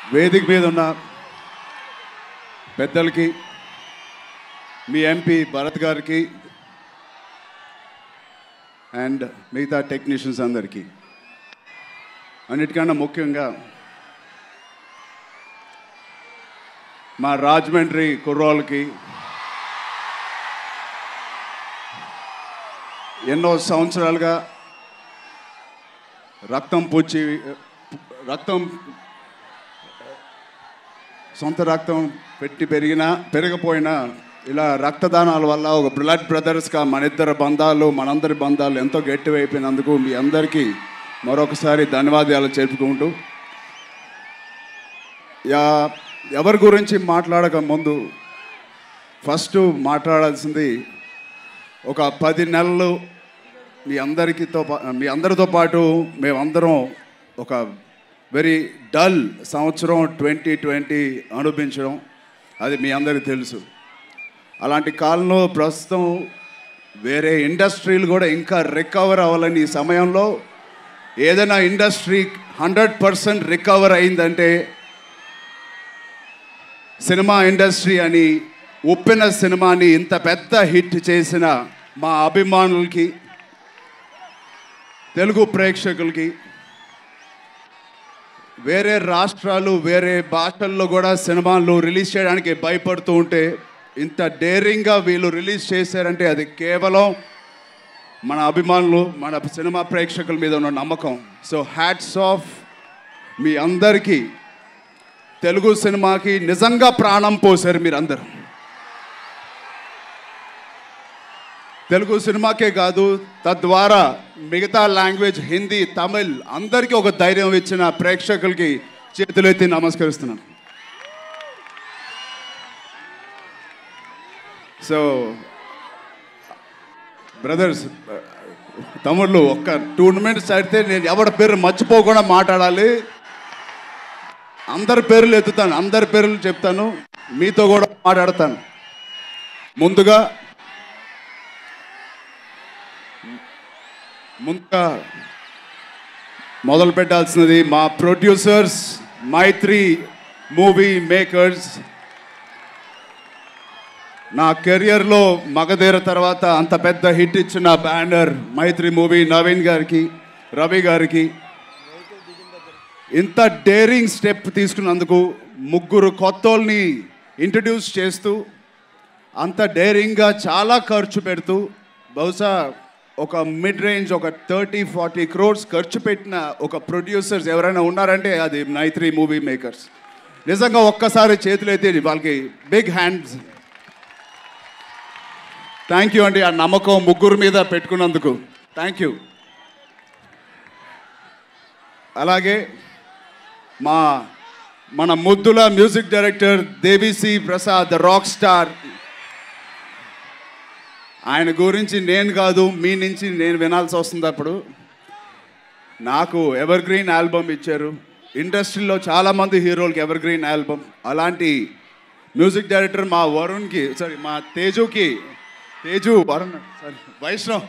వేదిక మీద ఉన్న పెద్దలకి మీ ఎంపీ భరత్ గారికి అండ్ మిగతా టెక్నీషియన్స్ అందరికీ అన్నిటికన్నా ముఖ్యంగా మా రాజమండ్రి కుర్రోళ్ళకి ఎన్నో సంవత్సరాలుగా రక్తం పూచి రక్తం సొంత రక్తం పెట్టి పెరిగినా పెరగపోయినా ఇలా రక్తదానాల వల్ల ఒక బ్లడ్ బ్రదర్స్గా మన ఇద్దరు బంధాలు మనందరి బంధాలు ఎంతో గట్టివైపోయినందుకు మీ అందరికీ మరొకసారి ధన్యవాదాలు చెప్పుకుంటూ యా ఎవరి గురించి మాట్లాడక ముందు ఫస్ట్ మాట్లాడాల్సింది ఒక పది నెలలు మీ అందరికీతో పా- మీ అందరితో పాటు మేమందరం ఒక వెరీ డల్ సంవత్సరం ట్వంటీ ట్వంటీ అనుభవించడం అది మీ అందరికీ తెలుసు అలాంటి కాలంలో ప్రస్తుతం వేరే ఇండస్ట్రీలు కూడా ఇంకా రికవర్ అవ్వాలని ఈ సమయంలో ఏదైనా ఇండస్ట్రీ హండ్రెడ్ పర్సెంట్ రికవర్ అయిందంటే సినిమా ఇండస్ట్రీ అని ఉప్పిన సినిమాని ఇంత పెద్ద హిట్ చేసిన మా అభిమానులకి తెలుగు ప్రేక్షకులకి వేరే రాష్ట్రాలు వేరే భాషల్లో కూడా సినిమాలు రిలీజ్ చేయడానికి భయపడుతూ ఉంటే ఇంత డేరింగ్గా వీళ్ళు రిలీజ్ చేశారంటే అది కేవలం మన అభిమానులు మన సినిమా ప్రేక్షకుల మీద ఉన్న నమ్మకం సో హ్యాట్స్ ఆఫ్ మీ అందరికీ తెలుగు సినిమాకి నిజంగా ప్రాణం పోసారు మీరందరూ తెలుగు సినిమాకే కాదు తద్వారా మిగతా లాంగ్వేజ్ హిందీ తమిళ్ అందరికీ ఒక ధైర్యం ఇచ్చిన ప్రేక్షకులకి చేతులెత్తి నమస్కరిస్తున్నాను సో బ్రదర్స్ తమ్ముళ్ళు ఒక్క టూ మినిట్స్ అయితే నేను ఎవరి పేరు మర్చిపోకుండా మాట్లాడాలి అందరి పేర్లు ఎత్తుతాను అందరి పేర్లు చెప్తాను మీతో కూడా మాట్లాడతాను ముందుగా ముందుగా మొదలు పెట్టాల్సినది మా ప్రొడ్యూసర్స్ మైత్రి మూవీ మేకర్స్ నా కెరియర్లో మగధీర తర్వాత అంత పెద్ద హిట్ ఇచ్చిన బ్యానర్ మైత్రి మూవీ నవీన్ గారికి రవి గారికి ఇంత డేరింగ్ స్టెప్ తీసుకున్నందుకు ముగ్గురు కొత్తోల్ని ఇంట్రడ్యూస్ చేస్తూ అంత డేరింగ్గా చాలా ఖర్చు పెడుతూ బహుశా ఒక మిడ్ రేంజ్ ఒక థర్టీ ఫార్టీ క్రోర్స్ ఖర్చు పెట్టిన ఒక ప్రొడ్యూసర్స్ ఎవరైనా ఉన్నారంటే అది మైత్రి మూవీ మేకర్స్ నిజంగా ఒక్కసారి చేతులైతే వాళ్ళకి బిగ్ హ్యాండ్స్ థ్యాంక్ యూ అండి ఆ నమ్మకం ముగ్గురు మీద పెట్టుకున్నందుకు థ్యాంక్ యూ అలాగే మా మన ముద్దుల music director Devisri Prasad rock star ఆయన గురించి నేను కాదు మీ నుంచి నేను వినాల్సి వస్తుంది అప్పుడు నాకు ఎవర్ గ్రీన్ ఆల్బమ్ ఇచ్చారు ఇండస్ట్రీలో చాలామంది హీరోలకి ఎవర్ గ్రీన్ ఆల్బమ్ అలాంటి మ్యూజిక్ డైరెక్టర్ మా వరుణ్కి సారీ మా తేజుకి తేజు వరుణ్ సారీ వైష్ణవ్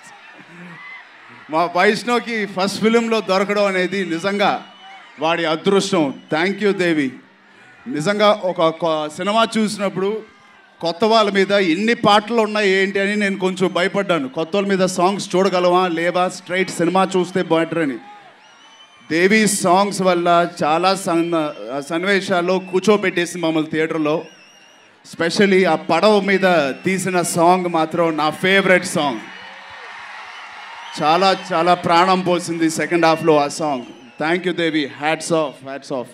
మా వైష్ణవ్కి ఫస్ట్ ఫిలింలో దొరకడం అనేది నిజంగా వాడి అదృష్టం థ్యాంక్ యూ దేవి నిజంగా ఒక కొ- సినిమా చూసినప్పుడు కొత్త వాళ్ళ మీద ఎన్ని పాటలు ఉన్నాయి ఏంటి అని నేను కొంచెం భయపడ్డాను కొత్త వాళ్ళ మీద సాంగ్స్ చూడగలవా లేవా స్ట్రైట్ సినిమా చూస్తే బెటర్ అని దేవి సాంగ్స్ వల్ల చాలా సన్న సన్నివేశాల్లో కూర్చోబెట్టేసి మమ్మల్ని థియేటర్లో స్పెషలీ ఆ పడవ మీద తీసిన సాంగ్ మాత్రం నా ఫేవరెట్ సాంగ్ చాలా చాలా ప్రాణం పోసింది సెకండ్ హాఫ్లో ఆ song thank you Devi hats off hats off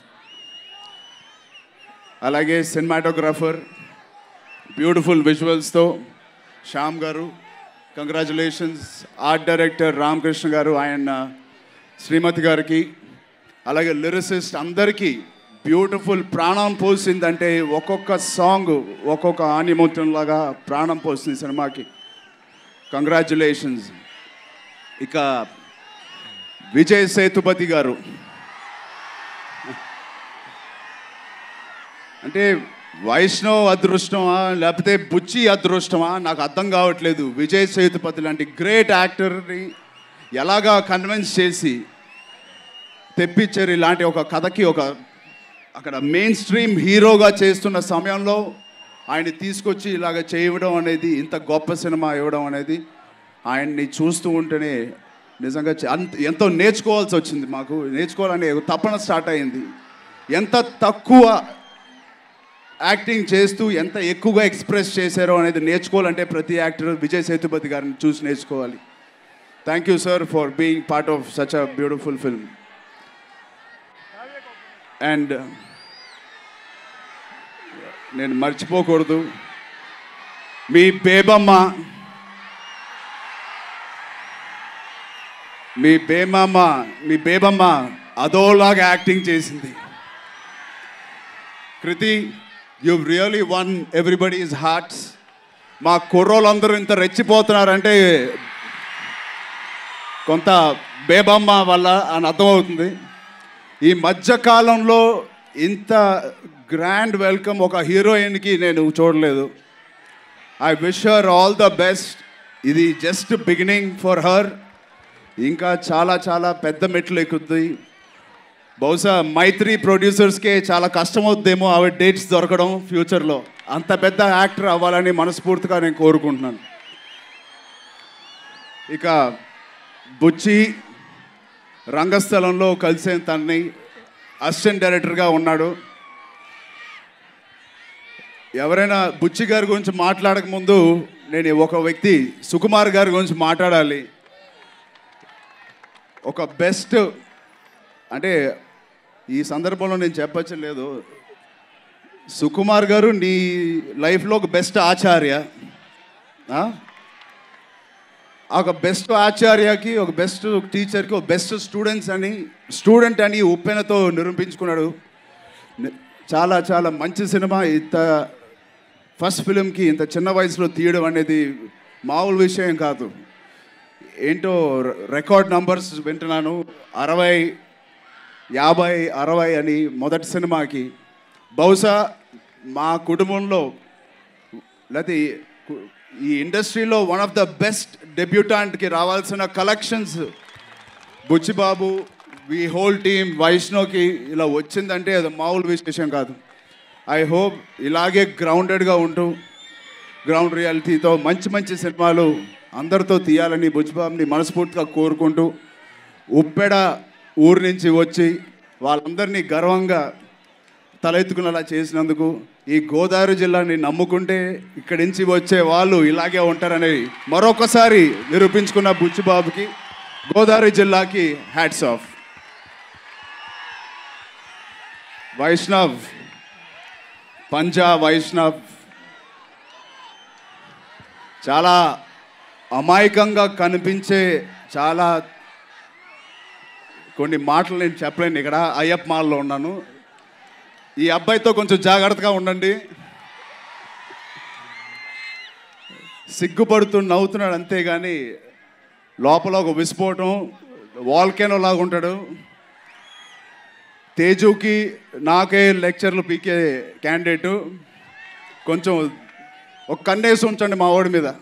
అలాగే సినిమాటోగ్రాఫర్ బ్యూటిఫుల్ విజువల్స్తో Shyam garu congratulations art director Ramakrishna గారు ఆయన శ్రీమతి గారికి అలాగే లిరిసిస్ట్ అందరికీ బ్యూటిఫుల్ ప్రాణం పోసిందంటే ఒక్కొక్క సాంగ్ ఒక్కొక్క ఆనిముత్యంలాగా ప్రాణం పోసింది సినిమాకి కంగ్రాచులేషన్స్ ఇక విజయ్ సేతుపతి గారు అంటే వైష్ణవ్ అదృష్టమా లేకపోతే బుచ్చి అదృష్టమా నాకు అర్థం కావట్లేదు విజయ్ సేతుపతి లాంటి గ్రేట్ యాక్టర్ని ఎలాగా కన్విన్స్ చేసి తెప్పించారు ఇలాంటి ఒక కథకి ఒక అక్కడ మెయిన్ స్ట్రీమ్ హీరోగా చేస్తున్న సమయంలో ఆయన తీసుకొచ్చి ఇలాగ చేయడం అనేది ఇంత గొప్ప సినిమా ఇవ్వడం అనేది ఆయన్ని చూస్తూ ఉంటేనే నిజంగా చ- అంత ఎంతో నేర్చుకోవాల్సి వచ్చింది మాకు నేర్చుకోవాలనే ఒక తపన స్టార్ట్ అయింది ఎంత తక్కువ యాక్టింగ్ చేస్తూ ఎంత ఎక్కువగా ఎక్స్ప్రెస్ చేశారో అనేది నేర్చుకోవాలంటే ప్రతి యాక్టర్ విజయ్ సేతుపతి గారిని చూసి నేర్చుకోవాలి thank you sir for being part of such a beautiful film and నేను మర్చిపోకూడదు మీ బేబమ్మ మీ బేమమ్మ మీ బేబమ్మ అదోలాగా యాక్టింగ్ చేసింది Krithi you really won everybody's hearts మా కుర్రోళ్ళందరూ ఇంత రెచ్చిపోతున్నారంటే కొంత బేబమ్మ వల్ల అని అర్థమవుతుంది ఈ మధ్యకాలంలో ఇంత గ్రాండ్ వెల్కమ్ ఒక హీరోయిన్కి నేను చూడలేదు I wish her all the best ఇది జస్ట్ బిగినింగ్ ఫర్ హర్ ఇంకా చాలా చాలా పెద్ద మెట్లు ఎక్కుద్ది బహుశా మైత్రి ప్రొడ్యూసర్స్కే చాలా కష్టం అవుద్దేమో ఆవిడ డేట్స్ దొరకడం ఫ్యూచర్లో అంత పెద్ద యాక్టర్ అవ్వాలని మనస్ఫూర్తిగా నేను కోరుకుంటున్నాను ఇక బుచ్చి రంగస్థలంలో కలిసే తనని అసిస్టెంట్ డైరెక్టర్గా ఉన్నాడు ఎవరైనా బుచ్చి గారి గురించి మాట్లాడక ముందు నేను ఒక వ్యక్తి సుకుమార్ గారి గురించి మాట్లాడాలి ఒక బెస్ట్ అంటే ఈ సందర్భంలో నేను చెప్పచ్చు లేదు సుకుమార్ గారు నీ లైఫ్లో ఒక బెస్ట్ ఆచార్య ఆ? ఒక బెస్ట్ ఆచార్యకి ఒక బెస్ట్ టీచర్కి ఒక బెస్ట్ స్టూడెంట్స్ అని స్టూడెంట్ అని ఉప్పెనతో నిరూపించుకున్నాడు ని- చాలా చాలా మంచి సినిమా ఇంత ఫస్ట్ ఫిలింకి ఇంత చిన్న వయసులో తీయడం అనేది మామూలు విషయం కాదు ఏంటో ర- రికార్డ్ నంబర్స్ వింటున్నాను అరవై యాభై అరవై అని మొదటి సినిమాకి బహుశా మా కుటుంబంలో లేకపోతే ఈ కు- ఈ ఇండస్ట్రీలో వన్ ఆఫ్ ద బెస్ట్ డెబ్యూటాంట్కి రావాల్సిన collections Buchibabu we whole team వైష్ణవ్కి ఇలా వచ్చిందంటే అది మామూలు విశేషం కాదు ఐ హోప్ ఇలాగే గ్రౌండెడ్గా ఉంటూ గ్రౌండ్ రియాలిటీతో మంచి మంచి సినిమాలు అందరితో తీయాలని బుచ్చిబాబుని మనస్ఫూర్తిగా కోరుకుంటూ ఉప్పెడ ఊరు నుంచి వచ్చి వాళ్ళందరినీ గర్వంగా తలెత్తుకునేలా చేసినందుకు ఈ గోదావరి జిల్లాని నమ్ముకుంటే ఇక్కడి నుంచి వచ్చే వాళ్ళు ఇలాగే ఉంటారని మరొకసారి నిరూపించుకున్న బుచ్చిబాబుకి గోదావరి జిల్లాకి హ్యాట్స్ ఆఫ్ వైష్ణవ్ పంజా వైష్ణవ్ చాలా అమాయకంగా కనిపించే చాలా కొన్ని మాటలు నేను చెప్పలేను ఇక్కడ అయ్యప్ప మాల్లో ఉన్నాను ఈ అబ్బాయితో కొంచెం జాగ్రత్తగా ఉండండి సిగ్గుపడుతూ నవ్వుతున్నాడు అంతేగాని లోపల ఒక విస్ఫోటం వాల్కెనో లాగా ఉంటాడు తేజుకి నాకే లెక్చర్లు పీకే క్యాండిడేటు కొంచెం ఒక కన్నేసి ఉంచండి మా వాడి మీద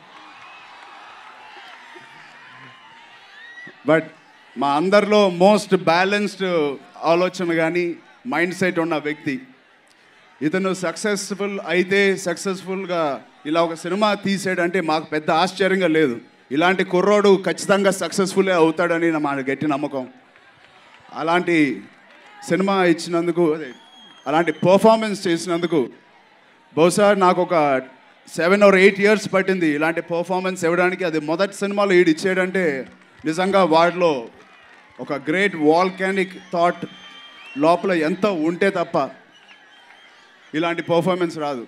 బట్ మా అందరిలో మోస్ట్ బ్యాలెన్స్డ్ ఆలోచన కానీ మైండ్ సెట్ ఉన్న వ్యక్తి ఇతను సక్సెస్ఫుల్ అయితే సక్సెస్ఫుల్గా ఇలా ఒక సినిమా తీసాడంటే మాకు పెద్ద ఆశ్చర్యంగా లేదు ఇలాంటి కుర్రోడు ఖచ్చితంగా సక్సెస్ఫుల్లే అవుతాడని నా మా గట్టి నమ్మకం అలాంటి సినిమా ఇచ్చినందుకు అదే అలాంటి పర్ఫార్మెన్స్ చేసినందుకు బహుశా నాకు ఒక సెవెన్ ఆర్ ఎయిట్ ఇయర్స్ పట్టింది ఇలాంటి పర్ఫార్మెన్స్ ఇవ్వడానికి అది మొదటి సినిమాలో ఈడు ఇచ్చాడంటే నిజంగా వాడిలో ఒక గ్రేట్ వాల్కానిక్ థాట్ లోపల ఎంత ఉంటే తప్ప ఇలాంటి పర్ఫార్మెన్స్ రాదు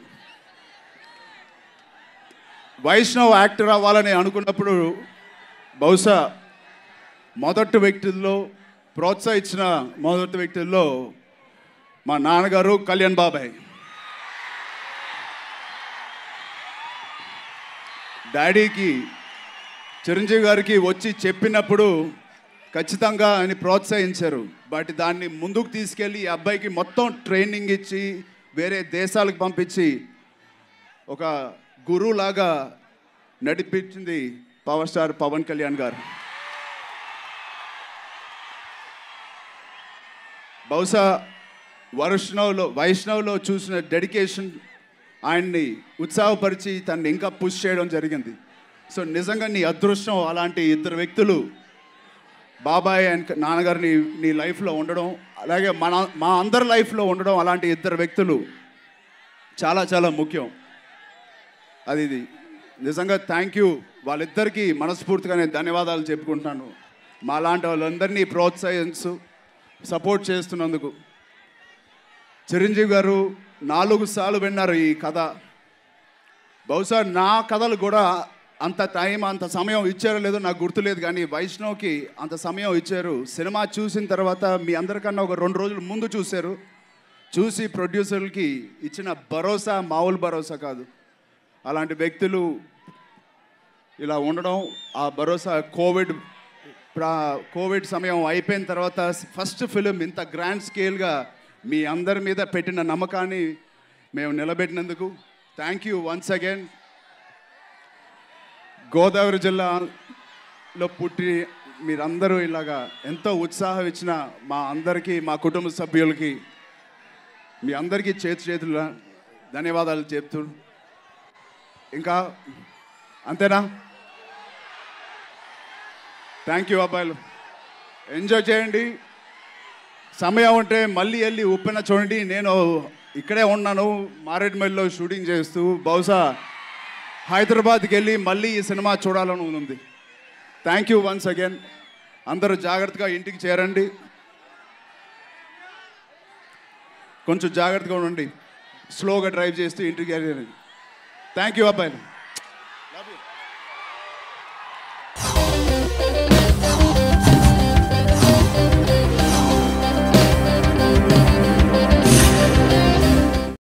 వైష్ణవ్ యాక్టర్ అవ్వాలని అనుకున్నప్పుడు బహుశా మొదటి వ్యక్తుల్లో ప్రోత్సహించిన మొదటి వ్యక్తుల్లో మా నాన్నగారు కళ్యాణ్ బాబాయ్ డాడీకి చిరంజీవి గారికి వచ్చి చెప్పినప్పుడు ఖచ్చితంగా ఆయన ప్రోత్సహించారు బట్ దాన్ని ముందుకు తీసుకెళ్ళి ఈ అబ్బాయికి మొత్తం ట్రైనింగ్ ఇచ్చి వేరే దేశాలకు పంపించి ఒక గురువులాగా నడిపించింది పవర్ స్టార్ పవన్ కళ్యాణ్ గారు బహుశా వైష్ణవ్లో వైష్ణవ్లో చూసిన డెడికేషన్ ఆయన్ని ఉత్సాహపరిచి తనని ఇంకా పుష్ చేయడం జరిగింది సో నిజంగా నీ అదృష్టం అలాంటి ఇద్దరు వ్యక్తులు బాబాయ్ అండ్ నాన్నగారు నీ నీ లైఫ్లో ఉండడం అలాగే మన మా అందరి లైఫ్లో ఉండడం అలాంటి ఇద్దరు వ్యక్తులు చాలా చాలా ముఖ్యం అది ఇది నిజంగా థ్యాంక్ యూ వాళ్ళిద్దరికీ మనస్ఫూర్తిగా నేను ధన్యవాదాలు చెప్పుకుంటున్నాను మా లాంటి వాళ్ళందరినీ ప్రోత్సహిస్తూ సపోర్ట్ చేస్తున్నందుకు చిరంజీవి గారు నాలుగు సార్లు విన్నారు ఈ కథ బహుశా నా కథలు కూడా అంత టైం అంత సమయం ఇచ్చారో లేదో నాకు గుర్తులేదు కానీ వైష్ణవ్కి అంత సమయం ఇచ్చారు సినిమా చూసిన తర్వాత మీ అందరికన్నా ఒక రెండు రోజులు ముందు చూశారు చూసి ప్రొడ్యూసర్లకి ఇచ్చిన భరోసా మామూలు భరోసా కాదు అలాంటి వ్యక్తులు ఇలా ఉండడం ఆ భరోసా కోవిడ్ ప్రా కోవిడ్ సమయం అయిపోయిన తర్వాత ఫస్ట్ ఫిలిం ఇంత గ్రాండ్ స్కేల్గా మీ అందరి మీద పెట్టిన నమ్మకాన్ని మేము నిలబెట్టినందుకు thank you once again Godavari జిల్లాలో పుట్టి మీరందరూ ఇలాగా ఎంతో ఉత్సాహం ఇచ్చిన మా అందరికీ మా కుటుంబ సభ్యులకి మీ అందరికీ చేతి చేతుల ధన్యవాదాలు చెప్తూ ఇంకా అంతేనా థ్యాంక్ యూ అబ్బాయిలు ఎంజాయ్ చేయండి సమయం ఉంటే మళ్ళీ వెళ్ళి ఉప్పెన చూడండి నేను ఇక్కడే ఉన్నాను మారేడుమల్లిలో షూటింగ్ చేస్తూ బహుశా హైదరాబాద్కి వెళ్ళి మళ్ళీ ఈ సినిమా చూడాలని ఉంది థ్యాంక్ యూ వన్స్ అగైన్ అందరూ జాగ్రత్తగా ఇంటికి చేరండి కొంచెం జాగ్రత్తగా ఉండండి స్లోగా డ్రైవ్ చేస్తూ ఇంటికి వెళ్ళండి థ్యాంక్ యూ అబ్బాయిలు